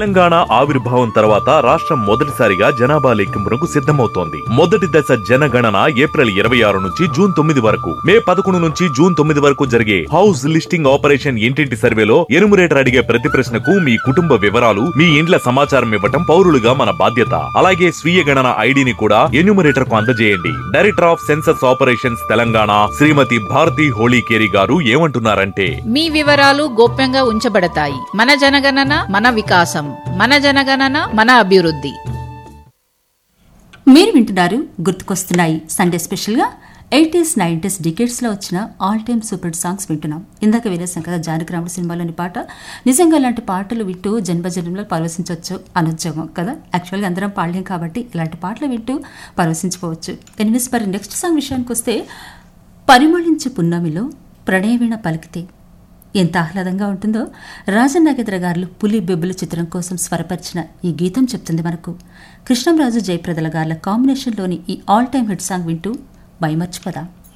తెలంగాణ ఆవిర్భావం తర్వాత రాష్ట్రం మొదటిసారిగా జనాభా లెక్కింపునకు సిద్ధమవుతోంది మొదటి దశ జనగణన ఏప్రిల్ ఇరవై ఆరు నుంచి జూన్ తొమ్మిది వరకు మే పదకొండు నుంచి జూన్ తొమ్మిది వరకు జరిగే హౌస్ లిస్టింగ్ ఆపరేషన్ ఇంటింటి సర్వేలో ఎనుమరేటర్ అడిగే ప్రతి ప్రశ్నకు మీ కుటుంబ వివరాలు మీ ఇండ్ల సమాచారం ఇవ్వటం పౌరులుగా మన బాధ్యత అలాగే స్వీయ గణన ఐడిని కూడా ఎన్యూమరేటర్ కు అందజేయండి director of census operations Telangana Shrimati Bharati Holikeri గారు ఏమంటున్నారంటే మీ వివరాలు గోప్యంగా ఉంచబడతాయి మన జనగణన మన వికాసం మన జనగణన మన అభివృద్ధి మీరు వింటున్నారు గుర్తుకొస్తున్నాయి సండే స్పెషల్గా ఎయిటీస్ నైంటీస్ డికేట్స్లో వచ్చిన ఆల్ టైమ్ సూపర్ సాంగ్స్ వింటున్నాం ఇందాక వినేసాం కదా జానకిరాముడు సినిమాలోని పాట నిజంగా ఇలాంటి పాటలు వింటూ జన్మజన్మలో పరవశించవచ్చు అనుద్యోగం కదా యాక్చువల్గా అందరం పాడలేం కాబట్టి ఇలాంటి పాటలు వింటూ పరవశించిపోవచ్చు ఎనిమిస్ మరి నెక్స్ట్ సాంగ్ విషయానికి వస్తే పరిమళించు పున్నమిలో ప్రణయవీణ పలికితే ఎంత ఆహ్లాదంగా ఉంటుందో రాజనాగేంద్ర గారు పులి బెబ్బుల చిత్రం కోసం స్వరపరిచిన ఈ గీతం చెప్తుంది మనకు కృష్ణంరాజు జయప్రదల గార్ల కాంబినేషన్లోని ఈ ఆల్ టైమ్ హిట్ సాంగ్ వింటూ మైమర్చిపోదాం